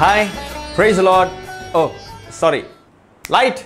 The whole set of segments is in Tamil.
hi praise the Lord oh sorry light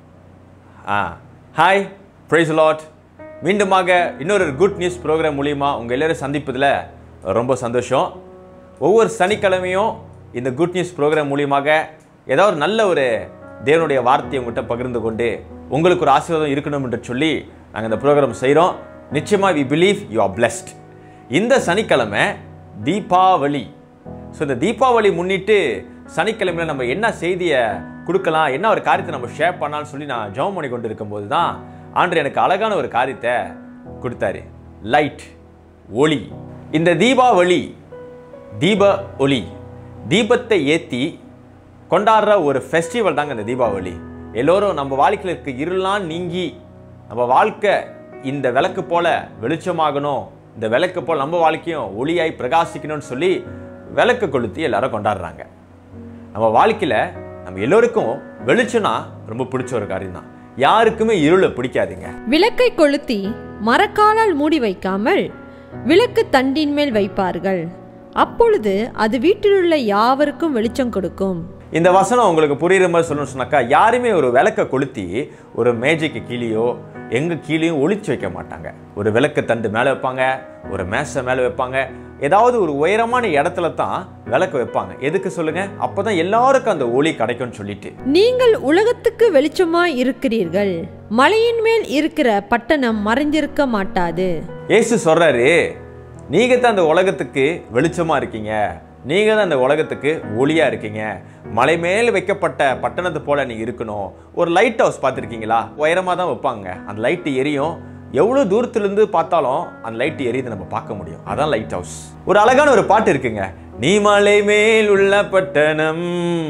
ah hi praise the Lord மீண்டுமாக இன்னொரு குட் நியூஸ் ப்ரோக்ராம் மூலிமா உங்கள் எல்லாரும் சந்திப்பதில் ரொம்ப சந்தோஷம் ஒவ்வொரு சனிக்கிழமையும் இந்த குட் நியூஸ் ப்ரோக்ராம் மூலியமாக ஏதாவது ஒரு நல்ல ஒரு தேவனுடைய வார்த்தையை உங்கள்கிட்ட பகிர்ந்து கொண்டு உங்களுக்கு ஒரு ஆசீர்வாதம் இருக்கணும் என்று சொல்லி நாங்கள் இந்த ப்ரோக்ராம் செய்கிறோம் நிச்சயமாக we believe you are blessed இந்த சனிக்கிழமை தீபாவளி ஸோ இந்த தீபாவளி முன்னிட்டு சனிக்கிழமையில நம்ம என்ன செய்தியை கொடுக்கலாம் என்ன ஒரு காரியத்தை நம்ம ஷேர் பண்ணலாம்னு சொல்லி நான் ஜெபம் பண்ணி கொண்டு இருக்கும்போது தான் ஆண்டு எனக்கு அழகான ஒரு காரியத்தை கொடுத்தாரு லைட் ஒளி இந்த தீபாவளி தீப ஒளி தீபத்தை ஏற்றி கொண்டாடுற ஒரு ஃபெஸ்டிவல் தாங்க இந்த தீபாவளி எல்லோரும் நம்ம வாழ்க்கையில் இருக்க இருளாம் நீங்கி நம்ம வாழ்க்கை இந்த விளக்கு போல வெளிச்சமாகணும் இந்த விளக்கு போல நம்ம வாழ்க்கையும் ஒளியாய் பிரகாசிக்கணும்னு சொல்லி விளக்கு கொளுத்தி எல்லாரும் கொண்டாடுறாங்க நம்ம வாழ்க்கையில் நம்ம எல்லோருக்கும் வெளிச்சம்னா ரொம்ப பிடிச்ச ஒரு காரியம் தான் யாருக்குமே இருளை பிடிக்காதுங்க விளக்கை கொளுத்தி மரக்காலால் மூடி வைக்காமல் விளக்கு தண்டின் மேல் வைப்பார்கள் அப்பொழுது அது வீட்டிலுள்ள யாவருக்கும் வெளிச்சம் கொடுக்கும் இந்த வசனம் உங்களுக்கு புரியுற மாதிரி சொல்லணும்னு சொன்னாக்கா யாருமே ஒரு விளக்கை கொளுத்தி ஒரு மேஜைக்கு கீழேயோ எங்க கீழேயும் ஒளிச்சு வைக்க மாட்டாங்க ஒரு விளக்கு தண்டு மேலே வைப்பாங்க ஒரு மேசை மேலே வைப்பாங்க ஏதாவது ஒரு உயரமான இடத்துல தான் விளக்கு வைப்பாங்க எதுக்கு சொல்லுங்க அப்பதான் எல்லாருக்கும் அந்த ஒளி கிடைக்கும்னு சொல்லிட்டு நீங்கள் உலகத்துக்கு வெளிச்சமாய் இருக்கிறீர்கள் மலையின் மேல் இருக்கிற பட்டணம் மறைந்திருக்க மாட்டாது இயேசு சொல்றாரு நீங்க தான் அந்த உலகத்துக்கு வெளிச்சமா இருக்கீங்க நீங்க தான் அந்த உலகத்துக்கு ஒளியா இருக்கீங்க மலை மேல் வைக்கப்பட்ட பட்டணத்து போல நீங்க இருக்கணும் ஒரு லைட் ஹவுஸ் பார்த்துருக்கீங்களா உயரமா தான் வைப்பாங்க அந்த லைட் எரியும் எவ்வளவு தூரத்துல இருந்து பார்த்தாலும் அந்த லைட் எரியுது நம்ம பார்க்க முடியும் அதான் லைட் ஹவுஸ் ஒரு அழகான ஒரு பாட்டு இருக்குங்க நீ மலை மேல் உள்ள பட்டணம்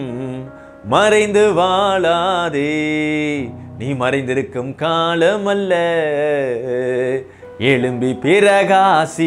மறைந்து வாழாதே நீ மறைந்திருக்கும் காலம் அல்ல எழும்பி பிரகாசி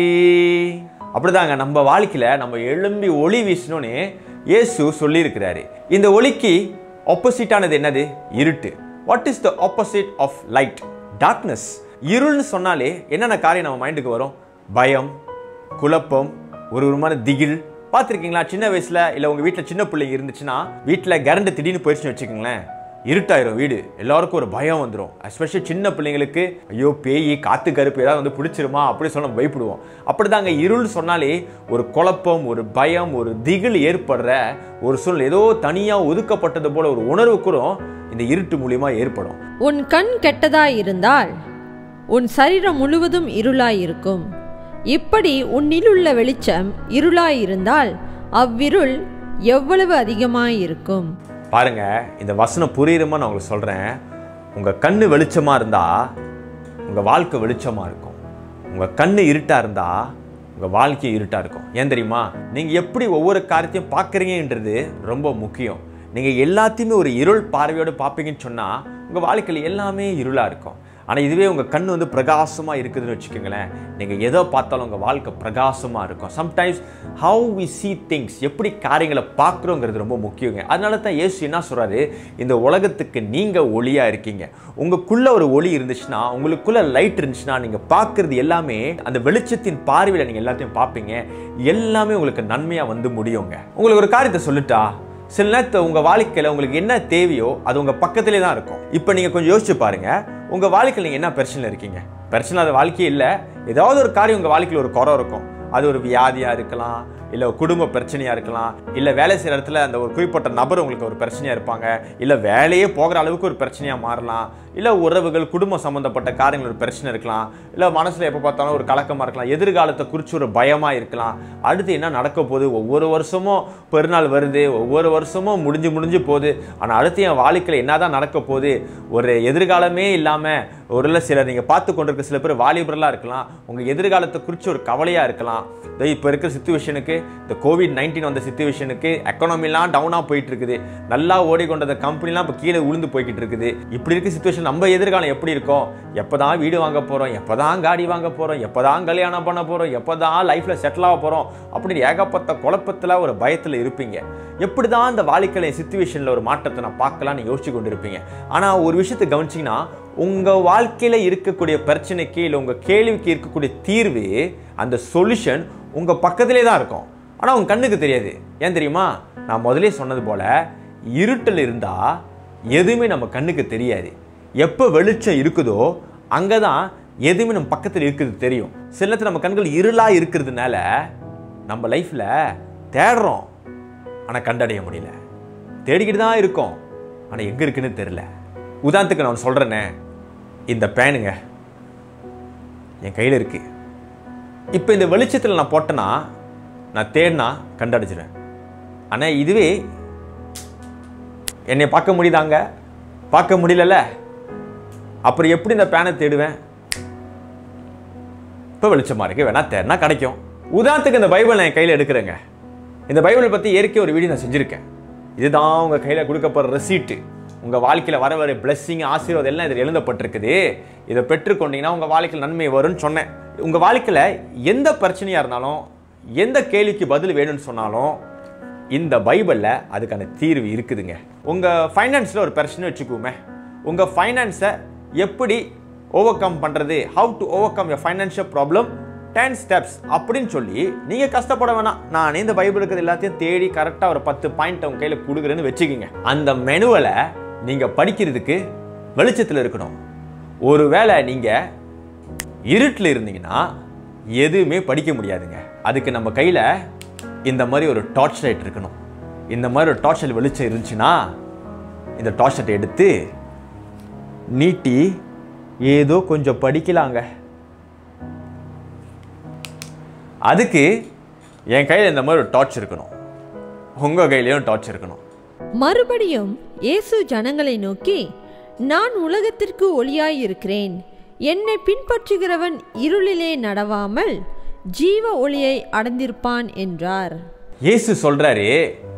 அப்படிதாங்க நம்ம வாழ்க்கையில நம்ம எழும்பி ஒளி வீசணும்னு இயேசு சொல்லியிருக்கிறாரு இந்த ஒளிக்கு ஆப்போசிட்டானது என்னது இருட்டு what is the opposite of light darkness இருள்னு சொன்னாலே என்னென்ன காரியம் நம்ம மைண்டுக்கு வரும் பயம் குழப்பம் ஒரு விதமான திகில் பார்த்துருக்கீங்களா சின்ன வயசுல இல்லை உங்க வீட்டில் சின்ன பிள்ளைங்க இருந்துச்சுன்னா வீட்டில் கரண்ட் திடீர்னு போயிடுச்சுன்னு வச்சுக்கோங்களேன் இருட்டாயிரும் வீடு எல்லாருக்கும் ஒரு பயம் வந்துடும் எஸ்பெஷலி சின்ன பிள்ளைங்களுக்கு ஐயோ பேய் காத்து கருப்பு ஏதாவது வந்து பிடிச்சிருமா அப்படி சொல்ல நம்ம பயப்படுவோம் அப்படிதாங்க இருள் சொன்னாலே ஒரு குழப்பம் ஒரு பயம் ஒரு திகில் ஏற்படுற ஒரு சூழ்நிலை ஏதோ தனியாக ஒதுக்கப்பட்டது போல ஒரு உணர்வு கூட இந்த இருட்டு மூலியமா ஏற்படும் உன் கண் கெட்டதாய் இருந்தால் உன் சரீரம் முழுவதும் இருளாய் இருக்கும் இப்படி உன்னிலுள்ள வெளிச்சம் இருளாய் இருந்தால் அவ்விருள் எவ்வளவு அதிகமாய் இருக்கும் பாருங்க இந்த வசனம் புரியுறமா நான் உங்களுக்கு சொல்றேன் உங்க கண்ணு வெளிச்சமா இருந்தா உங்க வாழ்க்கை வெளிச்சமா இருக்கும் உங்க கண்ணு இருட்டா இருந்தா உங்க வாழ்க்கை இருட்டா இருக்கும் ஏன் தெரியுமா நீங்க எப்படி ஒவ்வொரு காரியத்தையும் பார்க்குறீங்கன்றது ரொம்ப முக்கியம் நீங்க எல்லாத்தையுமே ஒரு இருள் பார்வையோடு பார்ப்பீங்கன்னு சொன்னா உங்க வாழ்க்கையில் எல்லாமே இருளா இருக்கும் ஆனால் இதுவே உங்கள் கண் வந்து பிரகாசமாக இருக்குதுன்னு வச்சுக்கோங்களேன் நீங்கள் எதை பார்த்தாலும் உங்கள் வாழ்க்கை பிரகாசமாக இருக்கும் sometimes how we see things எப்படி காரியங்களை பார்க்குறோங்கிறது ரொம்ப முக்கியங்க அதனால தான் இயேசு என்ன சொல்கிறாரு இந்த உலகத்துக்கு நீங்கள் ஒளியாக இருக்கீங்க உங்களுக்குள்ள ஒரு ஒளி இருந்துச்சுன்னா உங்களுக்குள்ள லைட் இருந்துச்சுன்னா நீங்கள் பார்க்குறது எல்லாமே அந்த வெளிச்சத்தின் பார்வையில் நீங்கள் எல்லாத்தையும் பார்ப்பீங்க எல்லாமே உங்களுக்கு நன்மையாக வந்து முடியுங்க உங்களுக்கு ஒரு காரியத்தை சொல்லிட்டா சில நேரத்தில் உங்கள் வாழ்க்கையில் உங்களுக்கு என்ன தேவையோ அது உங்கள் பக்கத்திலே தான் இருக்கும் இப்போ நீங்கள் கொஞ்சம் யோசிச்சு பாருங்க உங்கள் வாழ்க்கையில் நீங்கள் என்ன பிரச்சனை இருக்கீங்க பிரச்சனை அது வாழ்க்கையே இல்லை ஏதாவது ஒரு காரியம் உங்கள் வாழ்க்கையில் ஒரு குறை இருக்கும் அது ஒரு வியாதியாக இருக்கலாம் இல்லை குடும்ப பிரச்சனையாக இருக்கலாம் இல்லை வேலை செய்கிற இடத்துல அந்த ஒரு குறிப்பிட்ட நபர் உங்களுக்கு ஒரு பிரச்சனையாக இருப்பாங்க இல்லை வேலையே போகிற அளவுக்கு ஒரு பிரச்சனையாக மாறலாம் இல்லை உறவுகள் குடும்பம் சம்மந்தப்பட்ட காரியங்கள் ஒரு பிரச்சனை இருக்கலாம் இல்லை மனசில் எப்போ பார்த்தாலும் ஒரு கலக்கமாக இருக்கலாம் எதிர்காலத்தை குறித்து ஒரு பயமாக இருக்கலாம் அடுத்து என்ன நடக்க போகுது ஒவ்வொரு வருஷமும் பெருநாள் வருது ஒவ்வொரு வருஷமும் முடிஞ்சு முடிஞ்சு போகுது ஆனால் அடுத்து என் வாழ்க்கையில் என்னதான் நடக்க போகுது ஒரு எதிர்காலமே இல்லாமல் ஒரு இல்லை சிலர் நீங்கள் பார்த்து கொண்டிருக்க சில பேர் வாலிபர்களாக இருக்கலாம் உங்கள் எதிர்காலத்தை குறித்து ஒரு கவலையாக இருக்கலாம் இதோ இப்போ இருக்கிற சுச்சுவேஷனுக்கு இந்த கோவிட் நைன்டீன் வந்த சுச்சுவேஷனுக்கு எக்கனாமிலாம் டவுனாக போயிட்டு இருக்குது நல்லா ஓடிக்கொண்ட கம்பெனிலாம் இப்போ கீழே விழுந்து போய்கிட்டு இருக்குது இப்படி இருக்க சுச்சுவேஷன் நம்ம எதிர்காலம் எப்படி இருக்கும் எப்போ தான் வீடு வாங்க போகிறோம் எப்போ தான் காடி வாங்க போகிறோம் எப்போ தான் கல்யாணம் பண்ண போகிறோம் எப்போ தான் லைஃப்பில் செட்டில் ஆக போகிறோம் அப்படின்னு ஏகப்பட்ட குழப்பத்தில் ஒரு பயத்தில் இருப்பீங்க எப்படி தான் இந்த வாழ்க்கையில் சுச்சுவேஷனில் ஒரு மாற்றத்தை நான் பார்க்கலாம்னு யோசிச்சு கொண்டு இருப்பீங்க ஆனால் ஒரு விஷயத்தை கவனிச்சிங்கன்னா உங்கள் வாழ்க்கையில் இருக்கக்கூடிய பிரச்சனைக்கு இல்லை உங்கள் கேள்விக்கு இருக்கக்கூடிய தீர்வு அந்த சொல்யூஷன் உங்கள் பக்கத்திலே தான் இருக்கும் ஆனால் உங்கள் கண்ணுக்கு தெரியாது ஏன் தெரியுமா நான் முதலே சொன்னது போல இருட்டில் இருந்தா எதுவுமே நம்ம கண்ணுக்கு தெரியாது எப்போ வெளிச்சம் இருக்குதோ அங்கே தான் எதுவுமே நம்ம பக்கத்தில் இருக்குது தெரியும் சில நேரத்துல நம்ம கண்கள் இருளாக இருக்கிறதுனால நம்ம லைஃப்பில் தேடுறோம் ஆனால் கண்டடைய முடியல தேடிக்கிட்டு தான் இருக்கோம் ஆனால் எங்கே இருக்குன்னு தெரியல உதாரணத்துக்கு நான் சொல்கிறேனே இந்த பேனுங்க என் கையில் இருக்கு இப்போ இந்த வெளிச்சத்தில் நான் போட்டேன்னா நான் தேடினா கண்டடிச்சிடுவேன் ஆனால் இதுவே என்னை பார்க்க முடியுதாங்க பார்க்க முடியலல்ல அப்புறம் எப்படி இந்த பேனை தேடுவேன் இப்போ வெளிச்சமாக இருக்கு வேணா தேடினா கிடைக்கும் உதாரணத்துக்கு இந்த பைபிள் நான் என் கையில் எடுக்கிறேங்க இந்த பைபிளை பற்றி ஏற்கே ஒரு வீடியோ நான் செஞ்சுருக்கேன் இதுதான் உங்கள் கையில் கொடுக்கப்படுற ரெசீட்டு உங்கள் வாழ்க்கையில் வர வர பிளெஸ்ஸிங் ஆசீர்வாதம் எல்லாம் இதில் எழுதப்பட்டிருக்குது இதை பெற்றுக்கொண்டீங்கன்னா உங்கள் வாழ்க்கையில் நன்மை வரும்னு சொன்னேன் உங்கள் வாழ்க்கையில் எந்த பிரச்சனையாக இருந்தாலும் எந்த கேள்விக்கு பதில் வேணும்னு சொன்னாலும் இந்த பைபிளில் அதுக்கான தீர்வு இருக்குதுங்க உங்கள் ஃபைனான்ஸில் ஒரு பிரச்சனை வச்சுக்குவோமே உங்கள் ஃபைனான்ஸை எப்படி ஓவர் கம் பண்ணுறது how to overcome your financial problem ten steps அப்படின்னு சொல்லி நீங்கள் கஷ்டப்பட வேணாம் நானே இந்த பைபிள் இருக்கிறது எல்லாத்தையும் தேடி கரெக்டாக ஒரு பத்து பாயிண்ட் உங்க கையில் கொடுக்குறேன்னு வச்சுக்கோங்க அந்த மெனுவலை நீங்கள் படிக்கிறதுக்கு வெளிச்சத்தில் இருக்கணும் ஒருவேளை நீங்கள் இருட்டில் இருந்தீங்கன்னா எதுவுமே படிக்க முடியாதுங்க அதுக்கு நம்ம கையில் இந்த மாதிரி ஒரு டார்ச் லைட் இருக்கணும் இந்த மாதிரி ஒரு டார்ச் லைட் வெளிச்சம் இருந்துச்சுன்னா இந்த டார்ச் லைட் எடுத்து நீட்டி ஏதோ கொஞ்சம் படிக்கலாங்க அதுக்கு என் கையில் இந்த மாதிரி ஒரு டார்ச் இருக்கணும் உங்கள் கையிலையும் டார்ச் இருக்கணும் மறுபடியும் இயேசு ஜனங்களை நோக்கி நான் உலகத்திற்கு ஒளியாய் இருக்கிறேன் என்னை பின்பற்றுகிறவன் இருளிலே நடவாமல் ஜீவ ஒளியை அடைந்திருப்பான் என்றார் இயேசு சொல்றாரு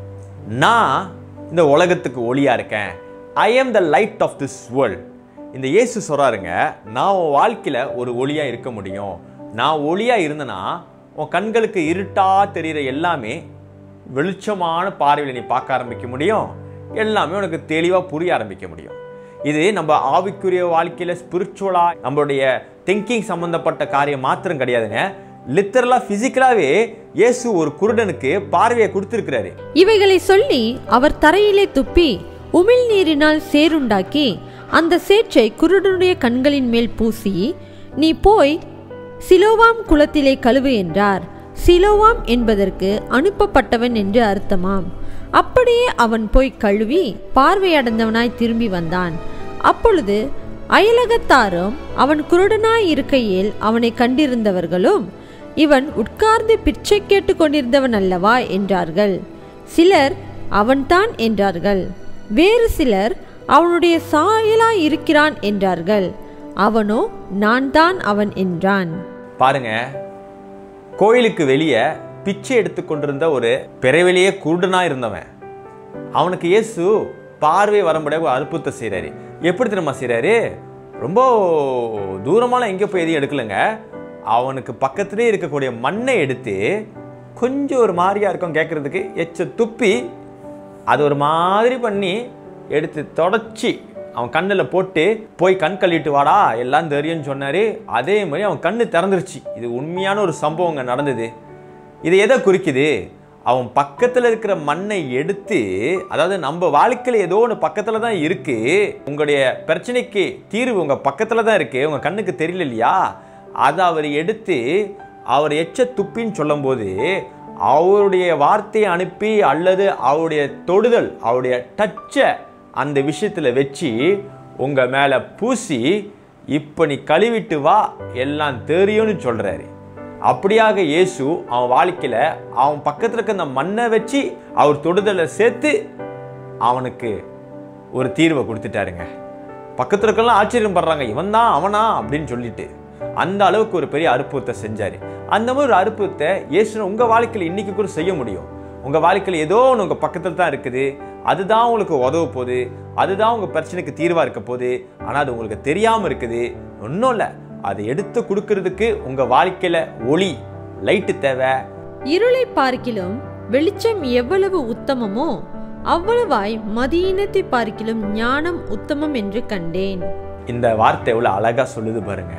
நான் இந்த உலகத்துக்கு ஒளியா இருக்கேன் I am the light of this world இந்த இயேசு சொல்றாருங்க நான் உன் வாழ்க்கையில ஒரு ஒளியா இருக்க முடியும் நான் ஒளியா இருந்தேன்னா உன் கண்களுக்கு இருட்டா தெரிகிற எல்லாமே வெளிச்சமான பார்வையில் நீ பார்க்க ஆரம்பிக்க முடியும் எல்லாமே உனக்கு தெளிவாக புரிய ஆரம்பிக்க முடியும் இது நம்ம ஆவிக்குரிய வாழ்க்கையில் ஸ்பிரிச்சுவலாக நம்மளுடைய திங்கிங் சம்மந்தப்பட்ட காரியம் மாத்திரம் கிடையாதுங்க லித்தரலாக ஃபிசிக்கலாகவே இயேசு ஒரு குருடனுக்கு பார்வையை கொடுத்துருக்கிறாரு இவைகளை சொல்லி அவர் தரையிலே துப்பி உமிழ்நீரினால் சேறுண்டாக்கி அந்த சேற்றை குருடனுடைய கண்களின் மேல் பூசி நீ போய் சிலோவாம் குளத்திலே கழுவு என்றார் சிலோவாம் என்பதற்கு அனுப்பப்பட்டவன் என்று அர்த்தமாம் அப்படியே அவன் போய் கழுவி பார்வையடைந்தவனாய் திரும்பி வந்தான் அப்பொழுது அயலகத்தாரும் அவன் குருடனாய் இருக்கையில் அவனை கண்டிருந்தவர்களும் இவன் உட்கார்ந்து பிச்சை கேட்டுக் கொண்டிருந்தவன் அல்லவா என்றார்கள் சிலர் அவன்தான் என்றார்கள் வேறு சிலர் அவனுடைய சாயலாய் இருக்கிறான் என்றார்கள் அவனோ நான் தான் அவன் என்றான் பாருங்க கோயிலுக்கு வெளியே பிச்சை எடுத்துக்கொண்டிருந்த ஒரு பிறவிலேயே குருடனா இருந்தவன் அவனுக்கு இயேசு பார்வை வரும்படியாக ஒரு அற்புதத்தை செய்கிறாரு எப்படி தெரியுமா செய்கிறாரு ரொம்ப தூரமான எங்கே போய் எதையும் எடுக்கலைங்க அவனுக்கு பக்கத்துலேயே இருக்கக்கூடிய மண்ணை எடுத்து கொஞ்சம் ஒரு மாதிரியா இருக்கும் கேட்குறதுக்கு எச்ச துப்பி அது ஒரு மாதிரி பண்ணி எடுத்து தொடச்சி அவன் கண்ணில் போட்டு போய் கண் கழுவிட்டு வாடா எல்லாம் தெரியும்னு சொன்னாரு அதே மாதிரி அவன் கண்ணு திறந்துருச்சு இது உண்மையான ஒரு சம்பவங்க நடந்தது இது எதை குறிக்குது அவன் பக்கத்தில் இருக்கிற மண்ணை எடுத்து அதாவது நம்ம வாழ்க்கையில் ஏதோ ஒன்று பக்கத்தில் தான் இருக்கு உங்களுடைய பிரச்சனைக்கு தீர்வு உங்கள் பக்கத்தில் தான் இருக்கு உங்கள் கண்ணுக்கு தெரியல இல்லையா அதை அவர் எடுத்து அவர் எச்ச துப்பின்னு சொல்லும்போது அவருடைய வார்த்தையை அனுப்பி அல்லது அவருடைய தொடுதல் அவருடைய டச்சை அந்த விஷயத்தில் வச்சு உங்கள் மேலே பூசி இப்போ நீ கழுவிட்டு வா எல்லாம் தெரியும்னு சொல்கிறாரு அப்படியாக இயேசு அவன் வாழ்க்கையில் அவன் பக்கத்தில் இருக்க அந்த மண்ணை வச்சு அவர் தொடுதலை சேர்த்து அவனுக்கு ஒரு தீர்வை கொடுத்துட்டாருங்க பக்கத்தில் இருக்கலாம் ஆச்சரியம் படுறாங்க இவன் தான் அவனா அப்படின்னு சொல்லிட்டு அந்த அளவுக்கு ஒரு பெரிய அற்புதத்தை செஞ்சாரு அந்த மாதிரி ஒரு அற்புதத்தை இயேசு உங்க வாழ்க்கையில் இன்னைக்கு கூட செய்ய முடியும் உங்க வாழ்க்கையில் ஏதோ ஒன்று உங்க பக்கத்தில் தான் இருக்குது அதுதான் உங்களுக்கு உதவ போகுது அதுதான் உங்க பிரச்சனைக்கு தீர்வா இருக்க போகுது ஆனால் அது உங்களுக்கு தெரியாம இருக்குது ஒன்றும் இல்லை அதை எடுத்து கொடுக்கறதுக்கு உங்க வாழ்க்கையில ஒளி லைட்டு தேவை இருளை பார்க்கிலும் வெளிச்சம் எவ்வளவு உத்தமமோ அவ்வளவாய் மதியினத்தை பார்க்கிலும் ஞானம் உத்தமம் என்று கண்டேன் இந்த வார்த்தை எவ்வளோ அழகா சொல்லுது பாருங்க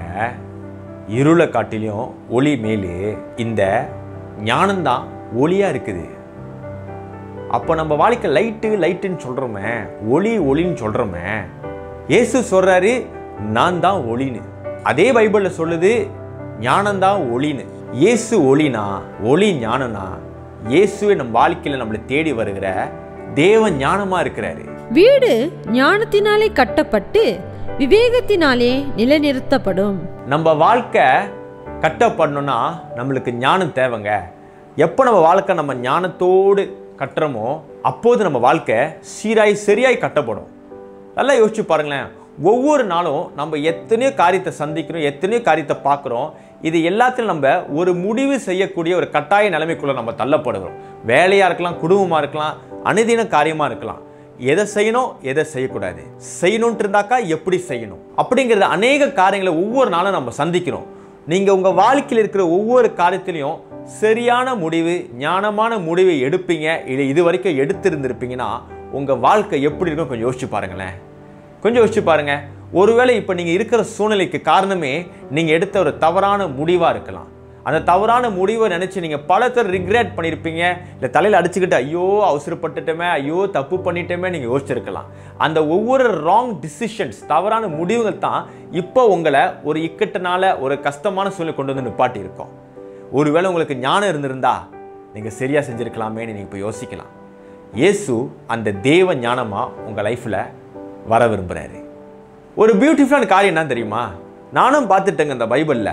இருளை காட்டிலும் ஒளி மேலே இந்த ஞானம்தான் ஒளியா இருக்குது அப்போ நம்ம வாழ்க்கை லைட்டு லைட்டுன்னு சொல்கிறோமே ஒளி ஒளின்னு சொல்கிறோமே இயேசு சொல்கிறாரு நான் தான் ஒளின்னு அதே பைபிளில் சொல்லுது ஞானம்தான் ஒளின்னு இயேசு ஒளினா ஒளி ஞானனா இயேசுவே நம்ம வாழ்க்கையில் நம்மளை தேடி வருகிற தேவ ஞானமாக இருக்கிறாரு வீடு ஞானத்தினாலே கட்டப்பட்டு விவேகத்தினாலே நிலைநிறுத்தப்படும் நம்ம வாழ்க்கை கட்டப்படணும்னா நம்மளுக்கு ஞானம் தேவைங்க எப்போ நம்ம வாழ்க்கை நம்ம ஞானத்தோடு கட்டுறோமோ அப்போது நம்ம வாழ்க்கை சீராய் சரியாய் கட்டப்படும் நல்லா யோசிச்சு பாருங்களேன் ஒவ்வொரு நாளும் நம்ம எத்தனையோ காரியத்தை சந்திக்கிறோம் எத்தனையோ காரியத்தை பார்க்குறோம் இது எல்லாத்திலும் நம்ம ஒரு முடிவு செய்யக்கூடிய ஒரு கட்டாய நிலைமைக்குள்ள நம்ம தள்ளப்படுகிறோம் வேலையாக இருக்கலாம் குடும்பமாக இருக்கலாம் அனுதின காரியமாக இருக்கலாம் எதை செய்யணும் எதை செய்யக்கூடாது செய்யணும்ட்டு இருந்தாக்கா எப்படி செய்யணும் அப்படிங்கிறது அநேக காரியங்களை ஒவ்வொரு நாளும் நம்ம சந்திக்கிறோம் நீங்கள் உங்கள் வாழ்க்கையில் இருக்கிற ஒவ்வொரு காரியத்திலையும் சரியான முடிவு ஞானமான முடிவை எடுப்பீங்க இல்லை இது வரைக்கும் எடுத்திருந்திருப்பீங்கன்னா உங்கள் வாழ்க்கை எப்படி இருக்கும் கொஞ்சம் யோசிச்சு பாருங்களேன் கொஞ்சம் யோசிச்சு பாருங்க ஒருவேளை இப்போ நீங்கள் இருக்கிற சூழ்நிலைக்கு காரணமே நீங்கள் எடுத்த ஒரு தவறான முடிவாக இருக்கலாம் அந்த தவறான முடிவை நினச்சி நீங்கள் பல தடவை ரிக்ரெட் பண்ணியிருப்பீங்க இல்லை தலையில் அடிச்சுக்கிட்டு ஐயோ அவசரப்பட்டுட்டோமே ஐயோ தப்பு பண்ணிட்டோமே நீங்கள் யோசிச்சிருக்கலாம் அந்த ஒவ்வொரு ராங் டிசிஷன்ஸ் தவறான முடிவுகள் தான் இப்போ உங்களை ஒரு இக்கட்டுனால ஒரு கஷ்டமான சூழ்நிலை கொண்டு வந்து நிப்பாட்டி இருக்கோம் ஒருவேளை உங்களுக்கு ஞானம் இருந்திருந்தா நீங்கள் சரியாக செஞ்சுருக்கலாமேன்னு நீங்கள் இப்போ யோசிக்கலாம் இயேசு அந்த தேவ ஞானமாக உங்கள் லைஃப்பில் வர விரும்புகிறாரு ஒரு பியூட்டிஃபுல்லான காரியம் என்ன தெரியுமா நானும் பார்த்துட்டேங்க இந்த பைபிளில்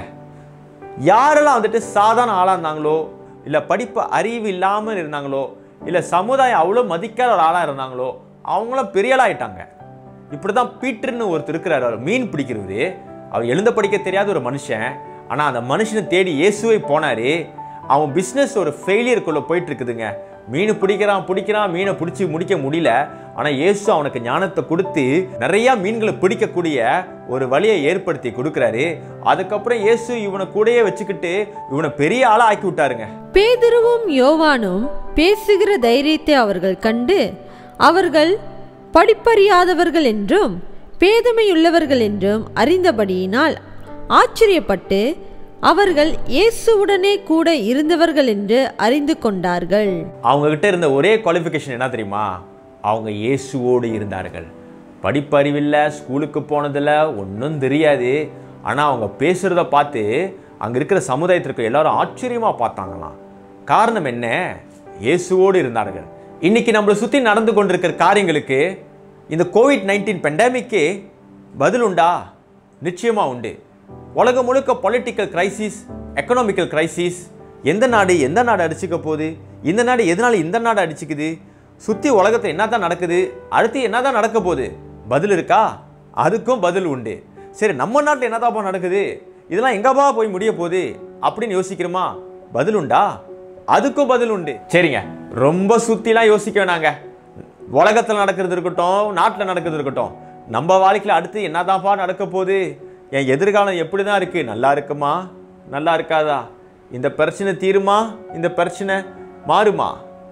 யாரெல்லாம் வந்துட்டு சாதாரண ஆளாக இருந்தாங்களோ இல்லை படிப்பு அறிவு இல்லாமல் இருந்தாங்களோ இல்லை சமுதாயம் அவ்வளோ மதிக்காத ஒரு ஆளாக இருந்தாங்களோ அவங்களும் பெரிய ஆளாயிட்டாங்க இப்படி தான் பீட்டர்னு ஒருத்தர் இருக்கிறார் அவர் மீன் பிடிக்கிறவர் அவர் எழுந்த படிக்க தெரியாத ஒரு மனுஷன் ஆனால் அந்த மனுஷனை தேடி இயேசுவை போனார் அவன் பிஸ்னஸ் ஒரு ஃபெயிலியருக்குள்ளே போயிட்டு இருக்குதுங்க மீன் பிடிக்கிறான் பிடிக்கிறான் மீனை பிடிச்சி முடிக்க முடியல ஆனால் இயேசு அவனுக்கு ஞானத்தை கொடுத்து நிறைய மீன்களை பிடிக்கக்கூடிய ஒரு வழியை ஏற்படுத்தி கொடுக்குறாரு அதுக்கப்புறம் இயேசு இவனை கூடயே வச்சுக்கிட்டு இவனை பெரிய ஆளா ஆக்கி விட்டாருங்க பேதுருவும் யோவானும் பேசுகிற தைரியத்தை அவர்கள் கண்டு அவர்கள் படிப்பறியாதவர்கள் என்றும் பேதமையுள்ளவர்கள் என்றும் அறிந்தபடியினால் ஆச்சரியப்பட்டு அவர்கள் இயேசுவுடனே கூட இருந்தவர்கள் என்று அறிந்து கொண்டார்கள் அவங்க கிட்ட இருந்த ஒரே குவாலிஃபிகேஷன் என்ன தெரியுமா அவங்க இயேசுவோடு இருந்தார்கள் படிப்பறிவில்லை ஸ்கூலுக்கு போனதில்ல ஒன்றும் தெரியாது ஆனால் அவங்க பேசுகிறத பார்த்து அங்கே இருக்கிற சமுதாயத்திற்கு எல்லாரும் ஆச்சரியமாக பார்த்தாங்களாம் காரணம் என்ன இயேசுவோடு இருந்தார்கள் இன்னைக்கு நம்மளை சுற்றி நடந்து கொண்டிருக்கிற காரியங்களுக்கு இந்த கோவிட் நைன்டீன் பெண்டமிக்கு பதில் உண்டா நிச்சயமாக உண்டு உலகம் முழுக்க பொலிட்டிக்கல் கிரைசிஸ் எக்கனாமிக்கல் கிரைசிஸ் எந்த நாடு எந்த நாடு அடிச்சுக்க போகுது இந்த நாடு எதனால இந்த நாடு அடிச்சுக்குது சுற்றி உலகத்தில் என்ன தான் நடக்குது அடுத்து என்ன தான் நடக்க போகுது பதில் இருக்கா அதுக்கும் பதில் உண்டு சரி நம்ம நாட்டில் என்னதாப்பா நடக்குது இதெல்லாம் எங்கப்பா போய் முடிய போகுது அப்படின்னு யோசிக்கிறோமா பதில் உண்டா அதுக்கும் பதில் உண்டு சரிங்க ரொம்ப சுற்றிலாம் யோசிக்க வேணாங்க உலகத்தில் நடக்கிறது இருக்கட்டும் நாட்டில் நடக்கிறது இருக்கட்டும் நம்ம வாழ்க்கையில் அடுத்து என்னதான்ப்பா நடக்க போகுது என் எதிர்காலம் எப்படி தான் இருக்கு நல்லா இருக்குமா நல்லா இருக்காதா இந்த பிரச்சனை தீருமா இந்த பிரச்சனை மாறுமா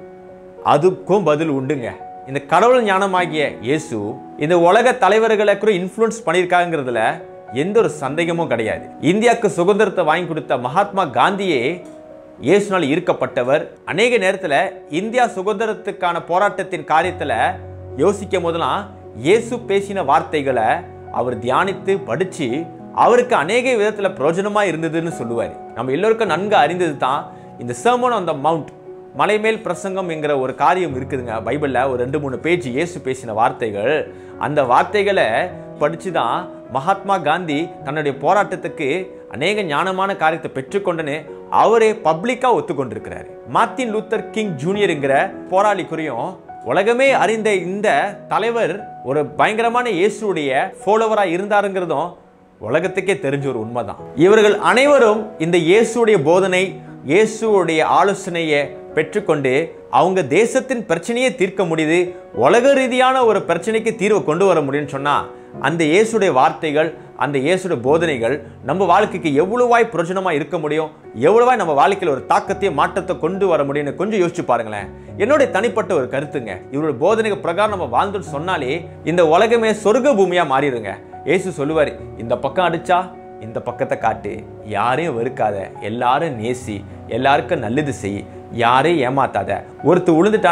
அதுக்கும் பதில் உண்டுங்க இந்த கடவுள் ஞானமாகிய இயேசு இந்த உலக தலைவர்களை கூட இன்ஃப்ளூயன்ஸ் பண்ணியிருக்காங்கிறதுல எந்த ஒரு சந்தேகமும் கிடையாது இந்தியாவுக்கு சுதந்திரத்தை வாங்கி கொடுத்த மகாத்மா காந்தியே இயேசுனால் ஈர்க்கப்பட்டவர் அநேக நேரத்தில் இந்தியா சுதந்திரத்துக்கான போராட்டத்தின் காரியத்தில் யோசிக்கும் போதெல்லாம் இயேசு பேசின வார்த்தைகளை அவர் தியானித்து படித்து அவருக்கு அநேக விதத்தில் பிரயோஜனமாக இருந்ததுன்னு சொல்லுவார் நம்ம எல்லோருக்கும் நன்கு அறிந்தது தான் இந்த சர்மன் ஆன் த மவுண்ட் மலைமேல் பிரசங்கம் என்கிற ஒரு காரியம் இருக்குதுங்க பைபிளில் ஒரு ரெண்டு மூணு பேஜ் இயேசு பேசின வார்த்தைகள் அந்த வார்த்தைகளை படித்து தான் மகாத்மா காந்தி தன்னுடைய போராட்டத்துக்கு அநேக ஞானமான காரியத்தை பெற்றுக்கொண்டுன்னு அவரே பப்ளிக்காக ஒத்துக்கொண்டிருக்கிறாரு மார்ட்டின் லூத்தர் கிங் ஜூனியருங்கிற போராளி குறியும் உலகமே அறிந்த இந்த தலைவர் ஒரு பயங்கரமான இயேசுடைய ஃபாலோவராக இருந்தாருங்கிறதும் உலகத்துக்கே தெரிஞ்ச ஒரு உண்மைதான் இவர்கள் அனைவரும் இந்த இயேசுடைய போதனை இயேசுடைய ஆலோசனையை பெற்றுக்கொண்டு அவங்க தேசத்தின் பிரச்சனையை தீர்க்க முடியுது உலக ரீதியான ஒரு பிரச்சனைக்கு தீர்வை கொண்டு வர முடியும்னு சொன்னா அந்த இயேசுடைய வார்த்தைகள் அந்த இயேசுடைய போதனைகள் நம்ம வாழ்க்கைக்கு எவ்வளவாய் பிரயோஜனமாக இருக்க முடியும் எவ்வளவாய் நம்ம வாழ்க்கையில் ஒரு தாக்கத்தையும் மாற்றத்தை கொண்டு வர முடியும்னு கொஞ்சம் யோசிச்சு பாருங்களேன் என்னுடைய தனிப்பட்ட ஒரு கருத்துங்க இவருடைய போதனைகள் பிரகாரம் நம்ம வாழ்ந்துட்டு சொன்னாலே இந்த உலகமே சொர்க்க பூமியாக மாறிடுங்க இயேசு சொல்லுவார் இந்த பக்கம் அடிச்சா இந்த பக்கத்தை காட்டு யாரையும் வெறுக்காத எல்லாரும் நேசி எல்லாருக்கும் நல்லது செய் யாரையும் ஏமாத்தாத ஒருத்தர் விழுந்துட்டானா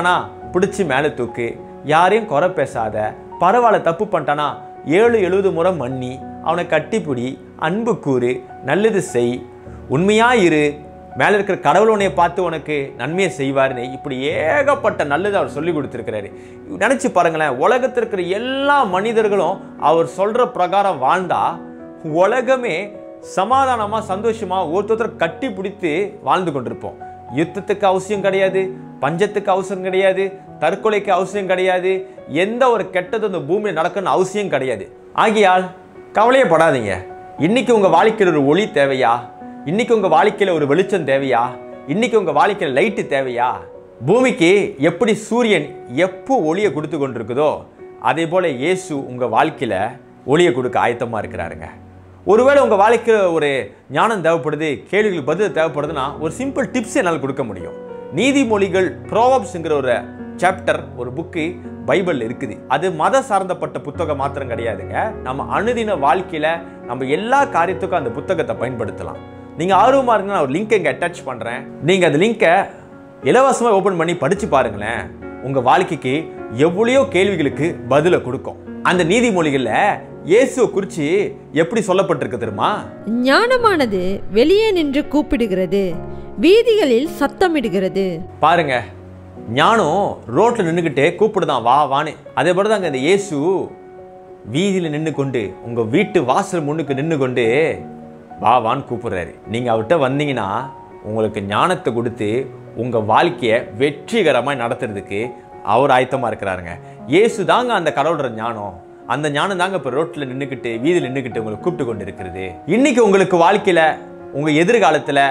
பிடிச்சி மேலே தூக்கு யாரையும் குறை பேசாத பரவாயில்ல தப்பு பண்ணிட்டானா ஏழு எழுபது முறை மன்னி அவனை கட்டிப்பிடி அன்பு கூறு நல்லது செய் உண்மையா இரு மேலே இருக்கிற கடவுள் உன்னைய பார்த்து உனக்கு நன்மையை செய்வாருன்னு இப்படி ஏகப்பட்ட நல்லது அவர் சொல்லி கொடுத்துருக்கிறாரு நினச்சி பாருங்களேன் உலகத்தில் இருக்கிற எல்லா மனிதர்களும் அவர் சொல்கிற பிரகாரம் வாழ்ந்தா உலகமே சமாதானமாக சந்தோஷமாக ஒருத்தர் கட்டி பிடித்து வாழ்ந்து கொண்டிருப்போம் யுத்தத்துக்கு அவசியம் கிடையாது பஞ்சத்துக்கு அவசியம் கிடையாது தற்கொலைக்கு அவசியம் கிடையாது எந்த ஒரு கெட்டது இந்த பூமியில் நடக்கணும்னு அவசியம் கிடையாது ஆகையால் கவலையப்படாதீங்க இன்னைக்கு உங்க வாழ்க்கையில் ஒரு ஒளி தேவையா இன்னைக்கு உங்க வாழ்க்கையில ஒரு வெளிச்சம் தேவையா இன்னைக்கு உங்க வாழ்க்கையில லைட்டு தேவையா பூமிக்கு எப்படி சூரியன் எப்போ ஒளியை கொடுத்து கொண்டிருக்குதோ அதே போல இயேசு உங்க வாழ்க்கையில ஒளியை கொடுக்க ஆயத்தமா இருக்கிறாருங்க ஒருவேளை உங்க வாழ்க்கையில ஒரு ஞானம் தேவைப்படுது கேள்விகளுக்கு பதில் தேவைப்படுதுன்னா ஒரு சிம்பிள் டிப்ஸ் என்னால் கொடுக்க முடியும் நீதிமொழிகள் ப்ரோவப்ஸ்ங்கிற ஒரு சாப்டர் ஒரு புக்கு பைபிள் இருக்குது அது மத சார்ந்தப்பட்ட புத்தகம் மாத்திரம் கிடையாதுங்க நம்ம அனுதின வாழ்க்கையில நம்ம எல்லா காரியத்துக்கும் அந்த புத்தகத்தை பயன்படுத்தலாம் நீங்க ஆர்வமா இருந்தா நான் ஒரு லிங்க் இங்க அட்டாச் பண்றேன் நீங்க அந்த லிங்கை இலவசமா ஓபன் பண்ணி படிச்சு பாருங்களேன் உங்க வாழ்க்கைக்கு எவ்வளையோ கேள்விகளுக்கு பதிலை கொடுக்கும் அந்த நீதிமொழிகள்ல இயேசுவை குறிச்சு எப்படி சொல்லப்பட்டிருக்கு தெரியுமா ஞானமானது வெளியே நின்று கூப்பிடுகிறது வீதிகளில் சத்தமிடுகிறது பாருங்க ஞானம் ரோட்ல நின்றுக்கிட்டே கூப்பிடுதான் வா வான்னு அதே போல தாங்க இந்த இயேசு வீதியில் நின்று கொண்டு உங்க வீட்டு வாசல் முன்னுக்கு நின்று கொண்டு வா வான்னு கூப்பிடுறாரு நீங்க அவர்கிட்ட வந்தீங்கன்னா உங்களுக்கு ஞானத்தை கொடுத்து உங்க வாழ்க்கையை வெற்றிகரமாக நடத்துறதுக்கு அவர் ஆயத்தமா இருக்கிறாருங்க இயேசு தாங்க அந்த கடவுளோட ஞானம் அந்த ஞானம் தாங்க இப்போ ரோட்டில் நின்றுக்கிட்டு வீதியில் நின்றுக்கிட்டு உங்களை கூப்பிட்டு கொண்டு இருக்கிறது இன்னைக்கு உங்களுக்கு வாழ்க்கையில உங்க எதிர்காலத்தில்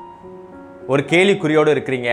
ஒரு கேள்விக்குறியோடு இருக்கிறீங்க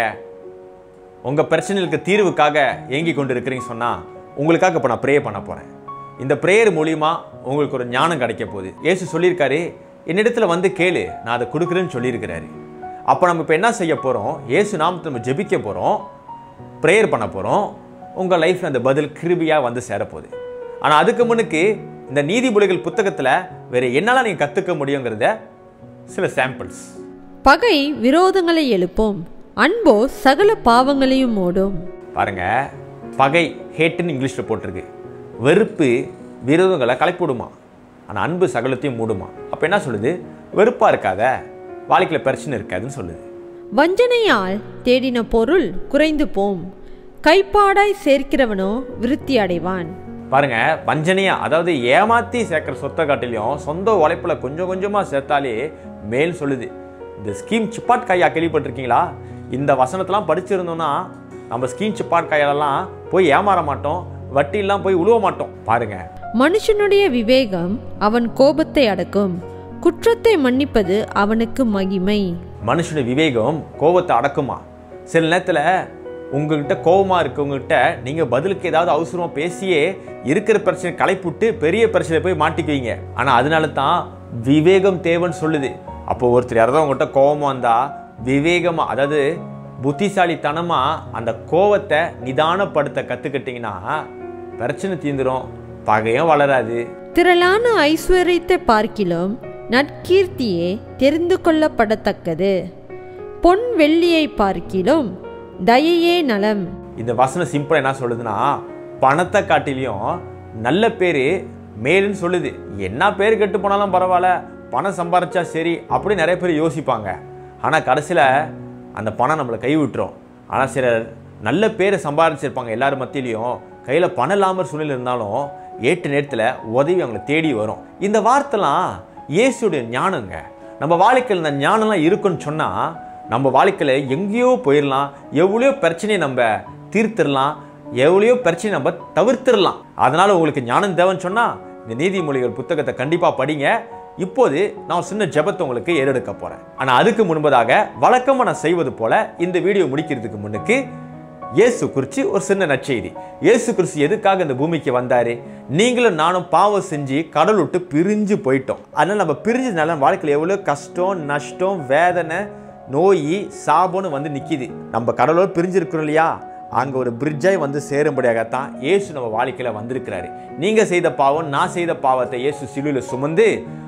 உங்க பிரச்சனைகளுக்கு தீர்வுக்காக ஏங்கி கொண்டு இருக்கிறீங்க சொன்னா உங்களுக்காக இப்போ நான் ப்ரே பண்ண போறேன் இந்த ப்ரேயர் மூலியமா உங்களுக்கு ஒரு ஞானம் கிடைக்க போகுது இயேசு சொல்லியிருக்காரு என்னிடத்துல வந்து கேளு நான் அதை கொடுக்குறேன்னு சொல்லியிருக்கிறாரு அப்போ நம்ம இப்போ என்ன செய்ய போறோம் இயேசு நாமத்தை நம்ம ஜெபிக்க போறோம் ப்ரேயர் பண்ண போறோம் உங்க லைஃப்ல அந்த பதில் கிருபியா வந்து சேரப்போகுது ஆனா அதுக்கு முன்னுக்கு இந்த நீதிமொழிகள் புத்தகத்துல வேற என்னெல்லாம் நீங்க கத்துக்க முடியுங்கிறத சில சாம்பிள்ஸ் பகை விரோதங்களை எழுப்பும் அன்போ சகல பாவங்களையும் மூடும் பாருங்க பகை ஹேட்டுன்னு இங்கிலீஷில் போட்டிருக்கு வெறுப்பு விரோதங்களை கலைப்பிடுமா ஆனால் அன்பு சகலத்தையும் மூடுமா அப்போ என்ன சொல்லுது வெறுப்பாக இருக்காத வாழ்க்கையில் பிரச்சனை இருக்காதுன்னு சொல்லுது வஞ்சனையால் தேடின பொருள் குறைந்து போம் கைப்பாடாய் சேர்க்கிறவனோ விருத்தி அடைவான் பாருங்க வஞ்சனையா அதாவது ஏமாத்தி சேர்க்குற சொத்தை காட்டிலையும் சொந்த உழைப்புல கொஞ்சம் கொஞ்சமா சேர்த்தாலே மேல் சொல்லுது இந்த ஸ்கீம் சிப்பாட் காயா கேள்விப்பட்டிருக்கீங்களா இந்த வசனத்தெல்லாம் படிச்சிருந்தோம்னா நம்ம ஸ்கீம் சிப்பாட் காயாலெல்லாம் போய் ஏமாற மாட்டோம் வட்டியெல்லாம் போய் உழுவ மாட்டோம் பாருங்க மனுஷனுடைய விவேகம் அவன் கோபத்தை அடக்கும் குற்றத்தை மன்னிப்பது அவனுக்கு மகிமை மனுஷனுடைய விவேகம் கோபத்தை அடக்குமா சில நேரத்தில் உங்ககிட்ட கோபமாக இருக்கவங்ககிட்ட நீங்கள் பதிலுக்கு ஏதாவது அவசரமாக பேசியே இருக்கிற பிரச்சனை களைப்புட்டு பெரிய பிரச்சனை போய் மாட்டிக்குவீங்க ஆனால் அதனால தான் விவேகம் தேவைன்னு சொல்லுது அப்போ ஒருத்தர் யாராவது உங்ககிட்ட கோபமாக இருந்தால் விவேகமாக அதாவது புத்திசாலித்தனமாக அந்த கோவத்தை நிதானப்படுத்த கற்றுக்கிட்டிங்கன்னா பிரச்சனை தீந்துரும் பகையும் வளராது திரளான ஐஸ்வர்யத்தை பார்க்கிலும் நற்கீர்த்தியே தெரிந்து கொள்ளப்படத்தக்கது பொன் வெள்ளியை பார்க்கிலும் தயையே நலம் இந்த வசனம் சிம்பிளா என்ன சொல்லுதுன்னா பணத்தை காட்டிலையும் நல்ல பேர் மேலுன்னு சொல்லுது என்ன பேர் கெட்டு போனாலும் பரவாயில்ல பணம் சம்பாரிச்சா சரி அப்படி நிறைய பேர் யோசிப்பாங்க ஆனால் கடைசியில் அந்த பணம் நம்மளை கை விட்டுரும் ஆனால் சிலர் நல்ல பேரை சம்பாரிச்சிருப்பாங்க எல்லார் மத்தியிலையும் கையில் பணம் இல்லாமல் சூழ்நிலை இருந்தாலும் ஏற்ற நேரத்தில் உதவி அவங்களை தேடி வரும் இந்த வார்த்தைலாம் இயேசுடைய ஞானங்க நம்ம வாழ்க்கையில் இந்த ஞானம்லாம் இருக்குன்னு சொன்னால் நம்ம வாழ்க்கையில் எங்கேயோ போயிடலாம் எவ்வளோ பிரச்சனையை நம்ம தீர்த்திடலாம் எவ்வளையோ பிரச்சனை நம்ம தவிர்த்திடலாம் அதனால உங்களுக்கு ஞானம் தேவைன்னு சொன்னால் இந்த நீதிமொழிகள் புத்தகத்தை கண்டிப்பாக படிங்க இப்போது நான் ஒரு சின்ன ஜெபத்தை உங்களுக்கு ஏறெடுக்க போகிறேன் ஆனால் அதுக்கு முன்பதாக வழக்கமாக நான் செய்வது போல இந்த வீடியோ முடிக்கிறதுக்கு முன்னுக்கு இயேசு குறித்து ஒரு சின்ன நற்செய்தி இயேசு கிறிஸ்து எதுக்காக இந்த பூமிக்கு வந்தாரு நீங்களும் நானும் பாவம் செஞ்சு கடல் விட்டு பிரிஞ்சு போயிட்டோம் அதனால நம்ம பிரிஞ்சதுனால நம்ம வாழ்க்கையில் எவ்வளோ கஷ்டம் நஷ்டம் வேதனை நோய் சாபம்னு வந்து நிற்கிது நம்ம கடலோடு பிரிஞ்சிருக்கிறோம் இல்லையா அங்கே ஒரு பிரிட்ஜாய் வந்து சேரும்படியாகத்தான் இயேசு நம்ம வாழ்க்கையில் வந்திருக்கிறாரு நீங்கள் செய்த பாவம் நான் செய்த பாவத்தை இயேசு சிலுவையில் சுமந்து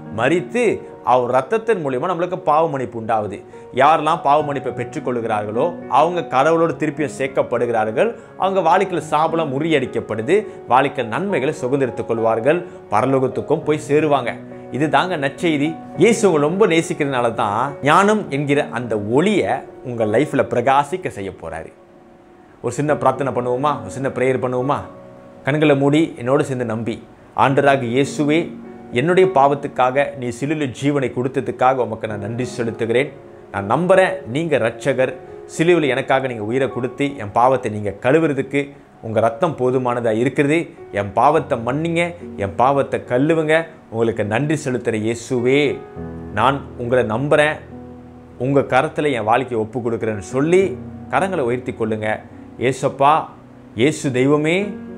மறித்து அவர் ரத்தத்தின் மூலியமா நம்மளுக்கு பாவ மன்னிப்பு உண்டாகுது யாரெல்லாம் பாவ மன்னிப்பை பெற்றுக்கொள்கிறார்களோ அவங்க கடவுளோடு திருப்பியும் சேர்க்கப்படுகிறார்கள் அவங்க வாழ்க்கையில் சாபலம் முறியடிக்கப்படுது வாழ்க்கையில் நன்மைகளை சுதந்திரத்துக் கொள்வார்கள் பரலோகத்துக்கும் போய் சேருவாங்க இது தாங்க நற்செய்தி இயேசு உங்களை ரொம்ப நேசிக்கிறதுனால தான் ஞானம் என்கிற அந்த ஒளியை உங்கள் லைஃப்பில் பிரகாசிக்க செய்ய போறாரு ஒரு சின்ன பிரார்த்தனை பண்ணுவோமா ஒரு சின்ன ப்ரேயர் பண்ணுவோமா கண்களை மூடி என்னோடு சேர்ந்து நம்பி ஆண்டராக இயேசுவே என்னுடைய பாவத்துக்காக நீ சிலுவில் ஜீவனை கொடுத்ததுக்காக உமக்கு நான் நன்றி செலுத்துகிறேன் நான் நம்புகிறேன் நீங்கள் ரட்சகர் சிலுவில் எனக்காக நீங்கள் உயிரை கொடுத்து என் பாவத்தை நீங்கள் கழுவுறதுக்கு உங்கள் ரத்தம் போதுமானதாக இருக்கிறது என் பாவத்தை மன்னிங்க என் பாவத்தை கழுவுங்க உங்களுக்கு நன்றி செலுத்துகிற இயேசுவே நான் உங்களை நம்புகிறேன் உங்கள் கரத்தில் என் வாழ்க்கையை ஒப்பு கொடுக்குறேன்னு சொல்லி கரங்களை உயர்த்தி கொள்ளுங்க ஏசப்பா இயேசு தெய்வமே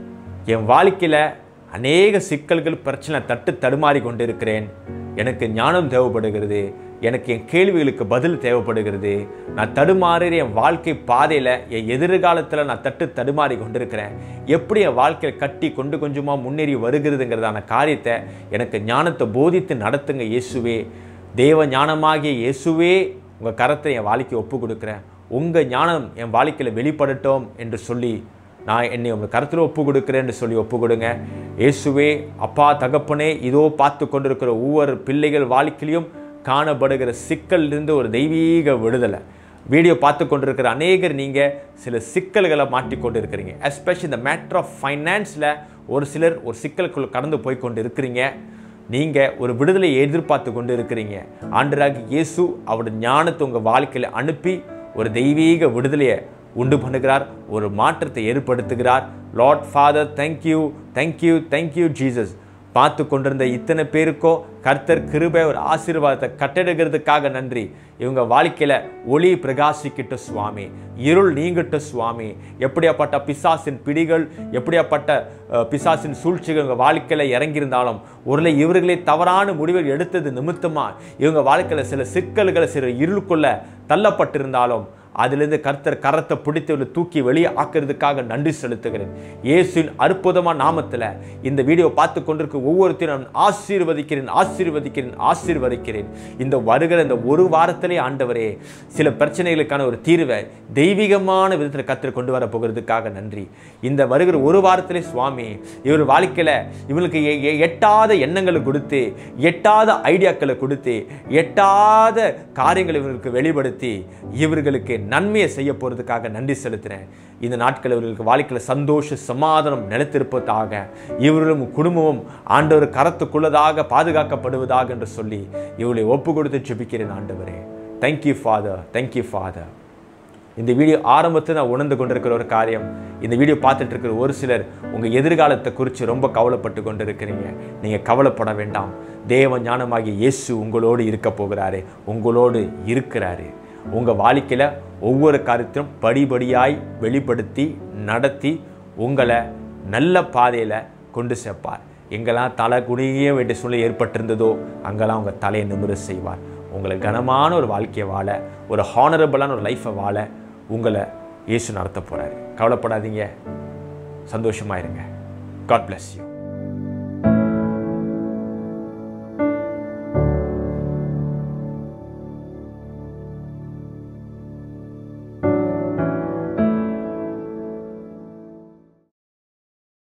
என் வாழ்க்கையில் அநேக சிக்கல்கள் பிரச்சனை தட்டு தடுமாறி கொண்டிருக்கிறேன் எனக்கு ஞானம் தேவைப்படுகிறது எனக்கு என் கேள்விகளுக்கு பதில் தேவைப்படுகிறது நான் தடுமாறுற என் வாழ்க்கை பாதையில் என் எதிர்காலத்தில் நான் தட்டு தடுமாறி கொண்டிருக்கிறேன் எப்படி என் வாழ்க்கையை கட்டி கொண்டு கொஞ்சமாக முன்னேறி வருகிறதுங்கிறதான காரியத்தை எனக்கு ஞானத்தை போதித்து நடத்துங்க இயேசுவே தேவ ஞானமாகிய இயேசுவே உங்கள் கரத்தை என் வாழ்க்கையை ஒப்பு கொடுக்குறேன் உங்கள் ஞானம் என் வாழ்க்கையில் வெளிப்படட்டும் என்று சொல்லி நான் என்னை உங்கள் கருத்தில் ஒப்பு கொடுக்குறேன்னு சொல்லி ஒப்பு கொடுங்க இயேசுவே அப்பா தகப்பனே இதோ பார்த்து கொண்டிருக்கிற ஒவ்வொரு பிள்ளைகள் வாழ்க்கையிலையும் காணப்படுகிற சிக்கலிருந்து ஒரு தெய்வீக விடுதலை வீடியோ பார்த்து கொண்டிருக்கிற அநேகர் நீங்கள் சில சிக்கல்களை மாட்டிக்கொண்டு இருக்கிறீங்க எஸ்பெஷலி இந்த மேட்ரு ஆஃப் ஃபைனான்ஸில் ஒரு சிலர் ஒரு சிக்கலுக்குள் கடந்து போய் கொண்டு இருக்கிறீங்க நீங்கள் ஒரு விடுதலையை எதிர்பார்த்து கொண்டு இருக்கிறீங்க ஆண்டராக இயேசு அவருடைய ஞானத்தை உங்கள் வாழ்க்கையில் அனுப்பி ஒரு தெய்வீக விடுதலையை உண்டு பண்ணுகிறார் ஒரு மாற்றத்தை ஏற்படுத்துகிறார் Lord father thank you thank you thank you Jesus பார்த்து கொண்டிருந்த இத்தனை பேருக்கோ கர்த்தர் கிருபை ஒரு ஆசீர்வாதத்தை கட்டெடுக்கிறதுக்காக நன்றி இவங்க வாழ்க்கையில ஒளி பிரகாசிக்கிட்ட சுவாமி இருள் நீங்கிட்ட சுவாமி எப்படியாப்பட்ட பிசாசின் பிடிகள் எப்படியாப்பட்ட அஹ், பிசாசின் சூழ்ச்சிகள் இவங்க வாழ்க்கையில இறங்கியிருந்தாலும் ஒருவேளை இவர்களே தவறான முடிவுகள் எடுத்தது நிமித்தமா இவங்க வாழ்க்கையில சில சிக்கல்களை சில இருளுக்குள்ள தள்ளப்பட்டிருந்தாலும் அதிலிருந்து கர்த்தர் கரத்தை பிடித்து இவளை தூக்கி வெளியே ஆக்கிறதுக்காக நன்றி செலுத்துகிறேன் இயேசுவின் அற்புதமான நாமத்தில் இந்த வீடியோ பார்த்து கொண்டிருக்க ஒவ்வொருத்தையும் நான் ஆசீர்வதிக்கிறேன் ஆசீர்வதிக்கிறேன் ஆசீர்வதிக்கிறேன் இந்த வருகிற இந்த ஒரு வாரத்திலே ஆண்டவரே சில பிரச்சனைகளுக்கான ஒரு தீர்வை தெய்வீகமான விதத்தில் கர்த்தர் கொண்டு வர போகிறதுக்காக நன்றி இந்த வருகிற ஒரு வாரத்திலே சுவாமி இவர் வாழ்க்கையில் இவங்களுக்கு எ- எ- எட்டாத எண்ணங்களை கொடுத்து எட்டாத ஐடியாக்களை கொடுத்து எட்டாத காரியங்களை இவர்களுக்கு வெளிப்படுத்தி இவர்களுக்கு நன்மையை செய்ய போகிறதுக்காக நன்றி செலுத்துகிறேன் இந்த நாட்கள் இவர்களுக்கு வாழ்க்கையில் சந்தோஷ சமாதானம் நிலைத்திருப்பதாக இவர்களும் குடும்பமும் ஆண்டவர் கரத்துக்குள்ளதாக பாதுகாக்கப்படுவதாக என்று சொல்லி இவளை ஒப்பு கொடுத்து ஜெபிக்கிறேன் ஆண்டவரே தேங்க்யூ ஃபாதர் தேங்க்யூ ஃபாதர் இந்த வீடியோ ஆரம்பத்தில் நான் உணர்ந்து கொண்டிருக்கிற ஒரு காரியம் இந்த வீடியோ பார்த்துட்டு இருக்கிற ஒரு சிலர் உங்கள் எதிர்காலத்தை குறித்து ரொம்ப கவலைப்பட்டு கொண்டு இருக்கிறீங்க நீங்கள் கவலைப்பட வேண்டாம் தேவ ஞானமாகிய இயேசு உங்களோடு இருக்க போகிறாரு உங்களோடு இருக்கிறாரு உங்கள் வாழ்க்கையில் ஒவ்வொரு காரியத்திலும் படிபடியாய் வெளிப்படுத்தி நடத்தி உங்களை நல்ல பாதையில் கொண்டு சேர்ப்பார் எங்கெல்லாம் தலை குனிய வேண்டிய சூழ்நிலை ஏற்பட்டிருந்ததோ அங்கெல்லாம் உங்கள் தலையை நிமிர செய்வார் உங்களை கனமான ஒரு வாழ்க்கையை வாழ ஒரு ஹானரபிளான ஒரு லைஃப்பை வாழ உங்களை இயேசு நடத்த போகிறாரு கவலைப்படாதீங்க சந்தோஷமா இருங்க காட் bless யூ